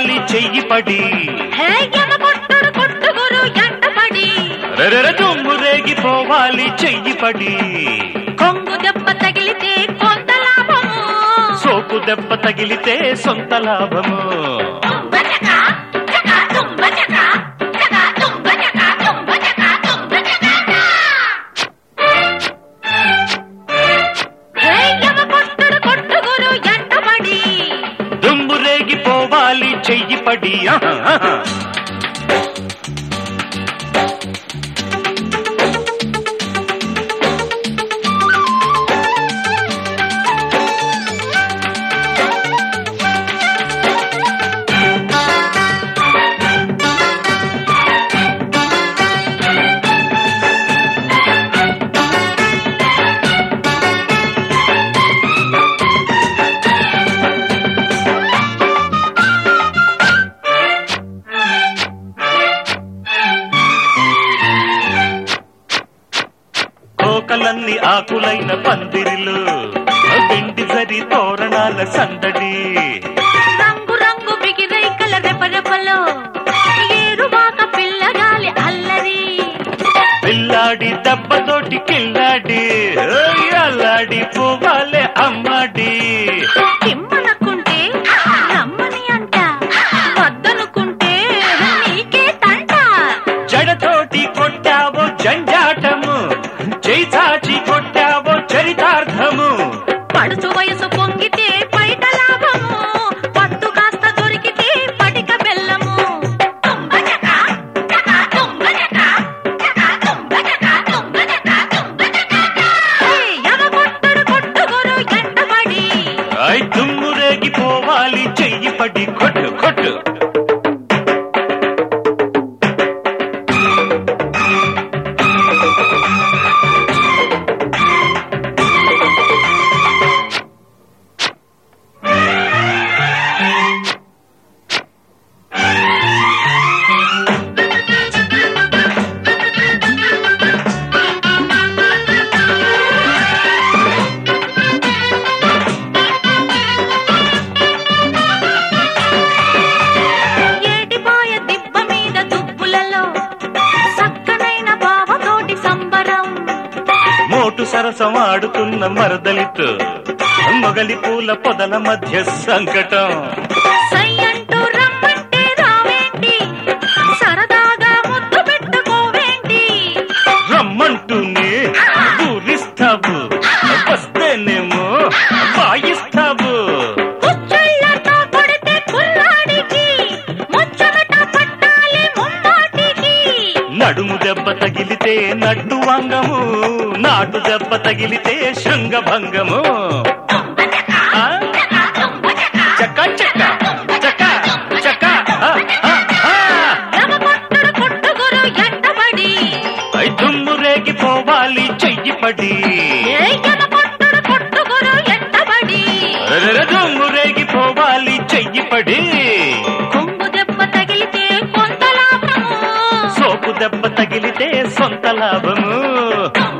పోవాలి చెయ్యి పడి హే యమ కొట్టుడు కొట్టుగురు ఎంటపడి రెరెర దుమ్ము రేగిపోవాలి చెయ్యి పడి కొంగు దెబ్బ తగిలితే కొంత లాభము సోకు దెబ్బ తగిలితే సొంత లాభము తుంబచక, చక, తుంబచక, చక, తుంబచక, తుంబచక, తుంబచక. హే యమ కొట్టుడు కొట్టుగురు ఎంటపడి దుమ్ము రేగిపోవాలి చెయ్యి పడి ఆహా, ఆహా. కోకలన్ని ఆకులైన పందిరిలు పిండి సరి తోరణాల సందడి రంగు రంగు బిగిరైకల రెపరెపలో ఏరువాక పిల్లగాలి అల్లరి పిల్లాడి దెబ్బతోటి కిల్లాడి ఓయ్ అల్లాడి పోవాలే అమ్మాడి కిమ్మనకుంటే రమ్మని అంట వద్దనుకుంటే నీకే తంట జడతోటి కొట్టావో జంజాటము చేయి చాచి కొట్టావో చరితార్థము పడుచు వయసు పొంగితే పైట లాభము పట్టు కాస్త దొరికితే పటిక బెల్లము తుంబచక, చక, తుంబచక, చక, తుంబచక, తుంబచక, తుంబచక. హే, ఎగగొట్టుడు కొట్టుగురు ఎంటబడి ఐ దుమ్ము రేగిపోవాలి చెయ్యి పడి కొట్టు కొట్టు ఏటిపాయ దిబ్బ మీద దుబ్బులలో సక్కనైన బావతోటి సంబరం మోటు సరసం ఆడుతున్న మరదలితో మొగలి పూల పొదల మధ్య సంకటం సై అంటూ రమ్మంటే రావేంటి సరదాగా ముద్దు పెట్టుకోవేంటి రమ్మంటూనే ఊరిస్తావు వస్తేనేమో వాయిస్తావు కుచ్చుళ్ళతో కొడితే కుర్రాడికి ముచ్చమట పట్టాలి ముమ్మాటికి నడుము దెబ్బ తగిలితే నడ్డు వంగము నాటు దెబ్బ తగిలితే శృంగభంగము ఆ? చక్క చక్క చక్క చక్క ఆ, ఆ, ఆ. ఎగగొట్టుడు కొట్టుగురు ఎంటబడి ఐ దుమ్ము రేగిపోవాలి చెయ్యి పడి ఏ ఎగగొట్టుడు కొట్టుగురు ఎంటబడి రెరెర దుమ్ము రేగిపోవాలి చెయ్యి పడి కొంగు దెబ్బ తగిలితే కొంత లాభము సోపు దెబ్బ తగిలితే సొంత లాభము తుంబచక,